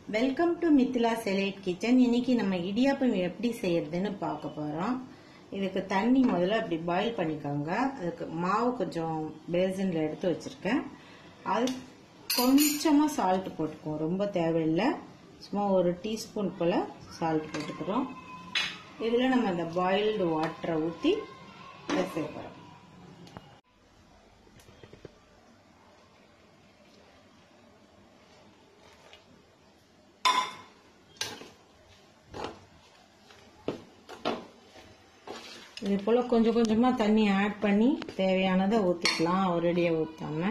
welcome to Mithila delight kitchen இன்னைக்கு நம்ம இடியாப்பம் எப்படி செய்யறதுன்னு பார்க்க போறோம் இதுக்கு தண்ணி முதல்ல அப்படி பாயில் பண்ணிக்கோங்க அதுக்கு மாவு கொஞ்சம் பேசன்ல எடுத்து வச்சிருக்கேன் அது கொஞ்சமா சால்ட் போட்டுக்குவோம் ரொம்ப தேவையில்லை சும்மா ஒரு டீஸ்பூன் போல சால்ட் போட்டுக்கிறோம் இதில் நம்ம இந்த பாயில்டு வாட்டரை ஊற்றி சேர்க்க போகிறோம் இது போல் கொஞ்சம் கொஞ்சமாக தண்ணி ஆட் பண்ணி தேவையானதை ஊற்றிக்கலாம் ஒரேடியாக ஊற்றாம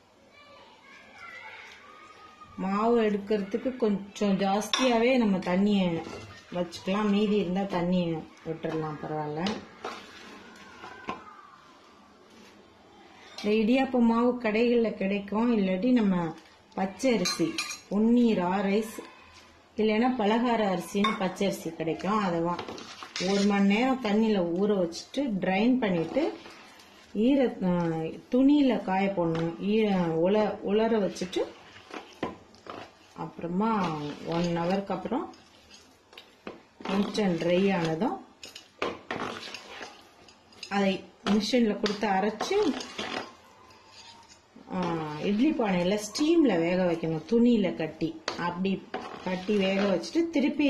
மாவு எடுக்கிறதுக்கு கொஞ்சம் ஜாஸ்தியாகவே நம்ம தண்ணியை வச்சுக்கலாம் மீதி இருந்தால் தண்ணியை விட்டுறலாம் பரவாயில்ல இந்த இடியாப்ப மாவு கடைகளில் கிடைக்கும் இல்லாட்டி நம்ம பச்சை அரிசி பொன்னீரா ரைஸ் இல்லைன்னா பலகார அரிசின்னு பச்சை அரிசி கிடைக்கும் அதை வா ஒரு மணி நேரம் தண்ணியில் ஊற வச்சுட்டு ட்ரைன் பண்ணிட்டு ஈர துணியில் காய போடணும் ஈர உல உலர வச்சுட்டு அப்புறமா ஒன் ஹவருக்கு அப்புறம் கொஞ்சம் ட்ரை ஆனதும் அதை மிஷினில் கொடுத்து அரைச்சி இட்லி பானையில் ஸ்டீமில் வேக வைக்கணும் துணியில் கட்டி அப்படி கட்டி வேக வச்சுட்டு திருப்பி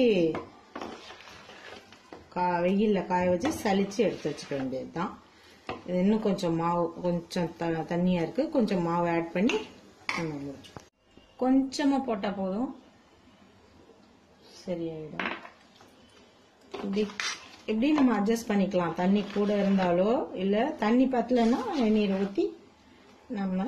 கா வெயிலில் காய வச்சு சலிச்சு எடுத்து வச்சுக்க வேண்டியது தான் இது இன்னும் கொஞ்சம் மாவு கொஞ்சம் த தண்ணியாக இருக்குது கொஞ்சம் மாவு ஆட் பண்ணி நம்ம முடிச்சோம் கொஞ்சமாக போட்டால் போதும் சரியாயிடும் இப்படி இப்படி நம்ம அட்ஜஸ்ட் பண்ணிக்கலாம் தண்ணி கூட இருந்தாலோ இல்லை தண்ணி பத்தலைன்னா வெந்நீர் ஊற்றி நம்ம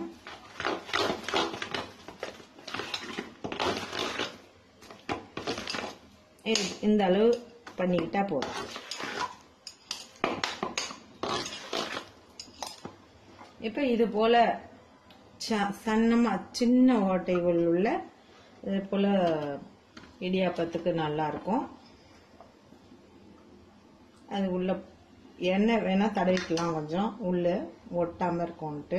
இந்த அளவு பண்ணிக்கிட்டா போதும் இப்ப இது போல சன்னமா சின்ன ஓட்டை உள்ள இது போல இடியாப்பத்துக்கு நல்லா இருக்கும் அது உள்ள எண்ணெய் வேணா தடவிக்கலாம் கொஞ்சம் உள்ள ஒட்டாம இருக்கும்ட்டு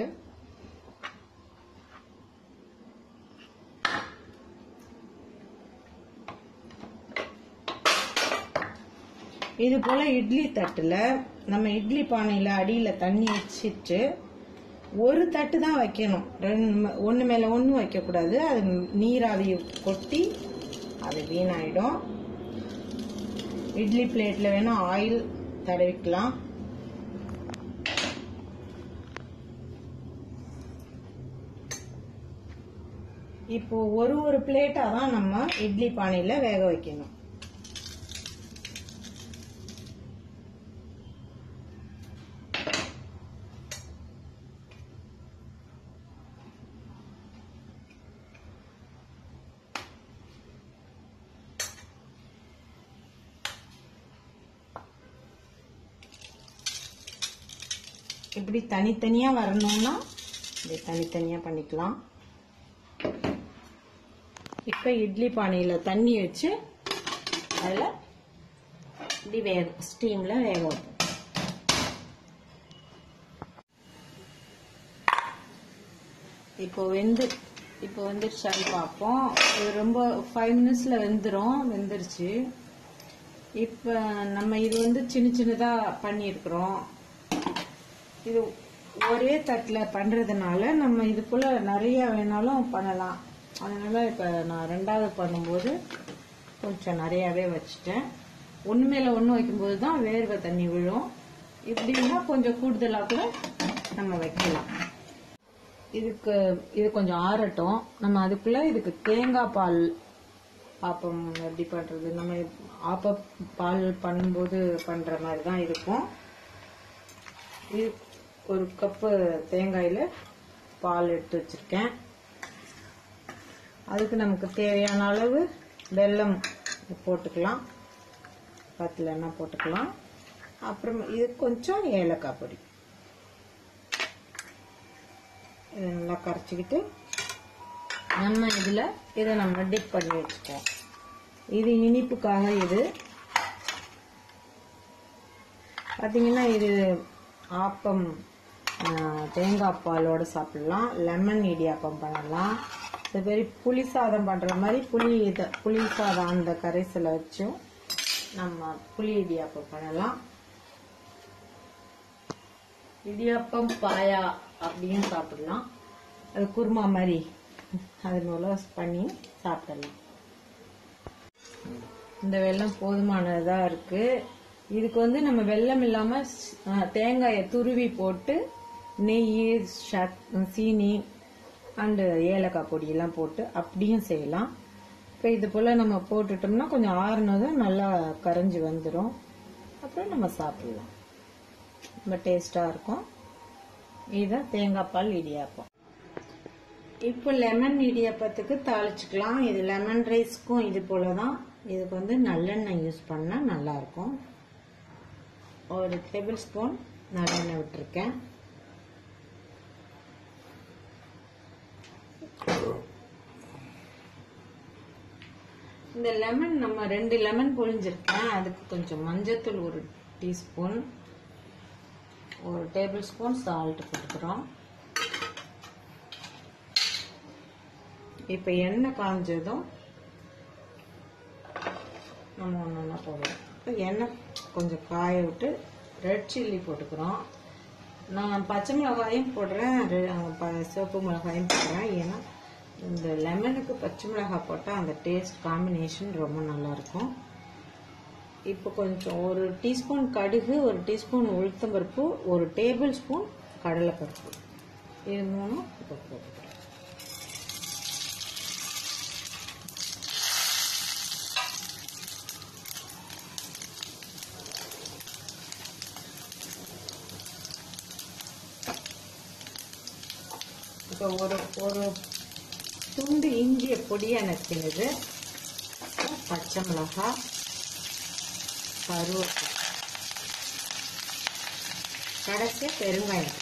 இது போல இட்லி தட்டுல நம்ம இட்லி பானையில அடியில தண்ணி வச்சுட்டு ஒரு தட்டு தான் வைக்கணும் ரெண்டு ஒன்று மேல ஒன்று வைக்க கூடாது அது நீராவி கொட்டி அது வீணாயிடும் இட்லி பிளேட்ல வேணா ஆயில் தடவிக்கலாம் இப்போ ஒரு ஒரு பிளேட்டா தான் நம்ம இட்லி பானையில வேக வைக்கணும் இப்படி தனித்தனியா வரணும்னா இப்படி தனித்தனியா பண்ணிக்கலாம் இப்ப இட்லி பானையில தண்ணி வச்சு அதில் இப்படி வேக ஸ்டீம்ல வேக வைப்போம் இப்போ வெந்து இப்போ வெந்துருச்சான்னு பார்ப்போம் இது ரொம்ப ஃபைவ் மினிட்ஸ்ல வெந்துடும் வெந்துருச்சு இப்போ நம்ம இது வந்து சின்ன சின்னதாக பண்ணியிருக்கிறோம் இது ஒரே தட்டில் பண்ணுறதுனால நம்ம இது போல் நிறைய வேணாலும் பண்ணலாம் அதனால இப்போ நான் ரெண்டாவது பண்ணும்போது கொஞ்சம் நிறையாவே வச்சுட்டேன் ஒன்று மேலே ஒன்று வைக்கும்போது தான் வேர்வை தண்ணி விழும் இப்படின்னா கொஞ்சம் கூடுதலாக கூட நம்ம வைக்கலாம் இதுக்கு இது கொஞ்சம் ஆறட்டும் நம்ம அதுக்குள்ள இதுக்கு தேங்காய் பால் ஆப்பம் எப்படி பண்றது நம்ம ஆப்ப பால் பண்ணும்போது பண்ற மாதிரி தான் இருக்கும் இது ஒரு கப்பு தேங்காயில பால் எடுத்து வச்சிருக்கேன் அதுக்கு நமக்கு தேவையான அளவு வெல்லம் போட்டுக்கலாம் பத்துலன்னா போட்டுக்கலாம் அப்புறம் இது கொஞ்சம் ஏலக்காய் பொடி இதை நல்லா கரைச்சிக்கிட்டு நம்ம இதில் இதை நம்ம டிப் பண்ணி வச்சுப்போம் இது இனிப்புக்காக இது பார்த்தீங்கன்னா இது ஆப்பம் தேங்காய் பாலோட சாப்பிடலாம் லெமன் இடியாப்பம் பண்ணலாம் இந்த மாதிரி புளி சாதம் பண்ற மாதிரி புளி இத புளி சாதம் அந்த கரைசலை வச்சும் நம்ம புளி இடியாப்பம் பண்ணலாம் இடியாப்பம் பாயா அப்படியும் சாப்பிடலாம் அது குருமா மாதிரி அது மூலம் பண்ணி சாப்பிடலாம் இந்த வெல்லம் போதுமானதா இருக்கு இதுக்கு வந்து நம்ம வெல்லம் இல்லாம அஹ், தேங்காயை துருவி போட்டு நெய் சக்- சீனி அண்டு ஏலக்காய் பொடி எல்லாம் போட்டு அப்படியும் செய்யலாம் இப்போ இது போல நம்ம போட்டுட்டோம்னா கொஞ்சம் ஆறுனதும் நல்லா கரைஞ்சி வந்துடும் அப்புறம் நம்ம சாப்பிடலாம் ரொம்ப டேஸ்டா இருக்கும் இதுதான் தேங்காய் பால் இடியாப்பம் இப்போ லெமன் இடியாப்பத்துக்கு தாளிச்சுக்கலாம் இது லெமன் ரைஸ்க்கும் இது போல தான் இதுக்கு வந்து நல்லெண்ணெய் யூஸ் பண்ணா நல்லா இருக்கும் ஒரு டேபிள் ஸ்பூன் நல்லெண்ணெய் விட்டுருக்கேன் இந்த லெமன் நம்ம ரெண்டு லெமன் புழிஞ்சிருக்கேன் அதுக்கு கொஞ்சம் மஞ்சத்தூள் ஒரு டீஸ்பூன் ஒரு டேபிள் ஸ்பூன் சால்ட் போட்டுக்கிறோம் இப்போ எண்ணெய் காஞ்சதும் நம்ம ஒன்று ஒன்றா போடுறோம் இப்போ எண்ணெய் கொஞ்சம் காய விட்டு ரெட் சில்லி போட்டுக்கிறோம் நான் பச்சை மிளகாயும் போடுறேன் ரெ- ப- சிவப்பு மிளகாயும் போடுறேன் ஏன்னா இந்த லெமனுக்கு பச்சை மிளகாய் போட்டால் அந்த டேஸ்ட் காம்பினேஷன் ரொம்ப நல்லா இருக்கும் இப்போ கொஞ்சம் ஒரு டீஸ்பூன் கடுகு ஒரு டீஸ்பூன் உளுத்தம்பருப்பு ஒரு டேபிள் ஸ்பூன் கடலைப்பருப்பு இது மூணும் இப்போ போட்டுக்கிறேன் இப்போ ஒரு ஒரு துண்டு இஞ்சிய பொடியா நக்கினது பச்சை மிளகாய் கருவேப்பிலை கடைசியா பெருங்காயம்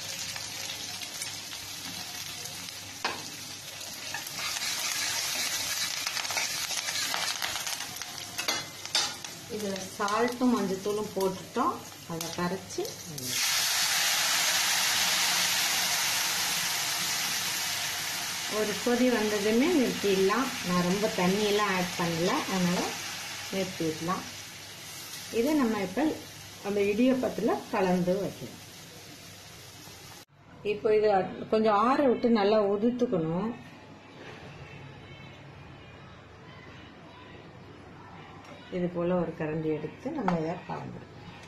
இதுல சால்ட்டும் மஞ்சத்தூளும் போட்டுட்டோம் அதை கரைச்சி ஒரு கொதி வந்ததுமே நிறுத்திடலாம் நான் ரொம்ப தண்ணியெல்லாம் ஆட் பண்ணல அதனால நிறுத்திடலாம் இதை நம்ம இப்போ அந்த இடியப்பத்தில் கலந்து வைக்கணும் இப்போ இதை கொஞ்சம் ஆற விட்டு நல்லா உதுத்துக்கணும் இது போல ஒரு கரண்டி எடுத்து நம்ம இதை கலந்துடும்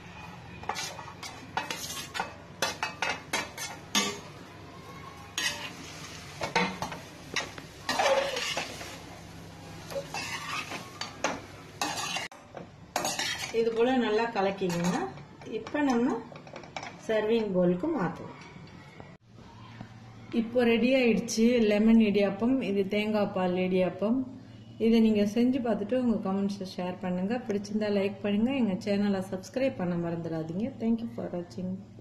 இது போல நல்லா கலக்கிங்கன்னா இப்போ நம்ம சர்விங் பவுலுக்கு மாற்றுவோம் இப்போ ரெடி ஆயிடுச்சு லெமன் இடியாப்பம் இது தேங்காய் பால் இடியாப்பம் இதை நீங்கள் செஞ்சு பார்த்துட்டு உங்கள் கமெண்ட்ஸை ஷேர் பண்ணுங்கள் பிடிச்சிருந்தா லைக் பண்ணுங்கள் எங்கள் சேனலை சப்ஸ்கிரைப் பண்ண மறந்துடாதீங்க தேங்க்யூ ஃபார் வாட்சிங்